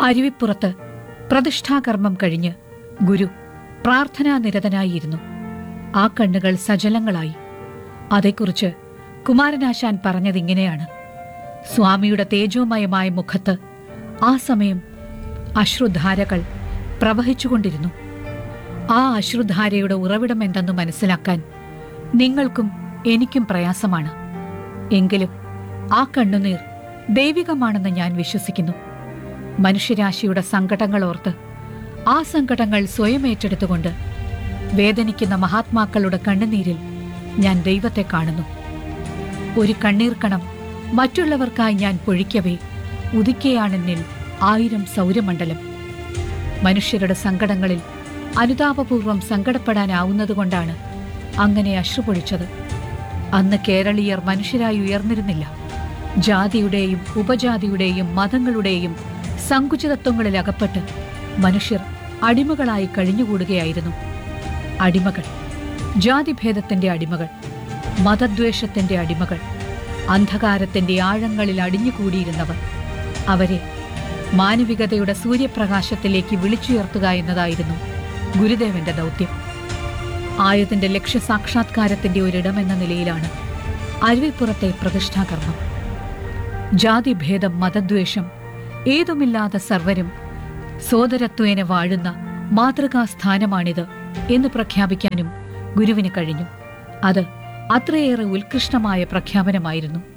അരുവിപ്പുറത്ത് പ്രതിഷ്ഠാകർമ്മം കഴിഞ്ഞ് ഗുരു പ്രാർത്ഥനാനിരതനായിരുന്നു ആ കണ്ണുകൾ സജലങ്ങളായി അതേക്കുറിച്ച് കുമാരനാശാൻ പറഞ്ഞതിങ്ങനെയാണ് സ്വാമിയുടെ തേജോമയമായ മുഖത്ത് ആ സമയം അശ്രുധാരകൾ പ്രവഹിച്ചുകൊണ്ടിരുന്നു ആ അശ്രുധാരയുടെ ഉറവിടം എന്തെന്ന് മനസ്സിലാക്കാൻ നിങ്ങൾക്കും എനിക്കും പ്രയാസമാണ് എങ്കിലും ആ കണ്ണുനീർ ദൈവികമാണെന്ന് ഞാൻ വിശ്വസിക്കുന്നു മനുഷ്യരാശിയുടെ സങ്കടങ്ങൾ ഓർത്ത് ആ സങ്കടങ്ങൾ സ്വയം ഏറ്റെടുത്തുകൊണ്ട് വേദനിക്കുന്ന മഹാത്മാക്കളുടെ കണ്ണുനീരിൽ ഞാൻ ദൈവത്തെ കാണുന്നു ഒരു കണ്ണീർ കണം മറ്റുള്ളവർക്കായി ഞാൻ പൊഴിക്കവേ ഉദിക്കയാണെന്നിൽ ആയിരം സൗരമണ്ഡലം മനുഷ്യരുടെ സങ്കടങ്ങളിൽ അനുതാപപൂർവം സങ്കടപ്പെടാനാവുന്നതുകൊണ്ടാണ് അങ്ങനെ അശ്രുപൊഴിച്ചത് അന്ന് കേരളീയർ മനുഷ്യരായി ഉയർന്നിരുന്നില്ല ജാതിയുടെയും ഉപജാതിയുടെയും മതങ്ങളുടെയും സങ്കുചിതത്വങ്ങളിൽ അകപ്പെട്ട് മനുഷ്യർ അടിമകളായി കഴിഞ്ഞുകൂടുകയായിരുന്നു അടിമകൾ ജാതിഭേദത്തിന്റെ അടിമകൾ മതദ്വേഷത്തിന്റെ അടിമകൾ അന്ധകാരത്തിന്റെ ആഴങ്ങളിൽ അടിഞ്ഞുകൂടിയിരുന്നവർ അവരെ മാനവികതയുടെ സൂര്യപ്രകാശത്തിലേക്ക് വിളിച്ചുയർത്തുക എന്നതായിരുന്നു ഗുരുദേവന്റെ ദൗത്യം ആയതിന്റെ ലക്ഷ്യസാക്ഷാത്കാരത്തിന്റെ ഒരിടമെന്ന നിലയിലാണ് അരുവിപ്പുറത്തെ പ്രതിഷ്ഠാകർമ്മം ജാതിഭേദം മതദ്വേഷം ഏതുമില്ലാത്ത സർവരും സോദരത്വേന വാഴുന്ന മാതൃകാസ്ഥാനമാണിത് എന്ന് പ്രഖ്യാപിക്കാനും ഗുരുവിന് കഴിഞ്ഞു അത് അത്രയേറെ ഉത്കൃഷ്ടമായ പ്രഖ്യാപനമായിരുന്നു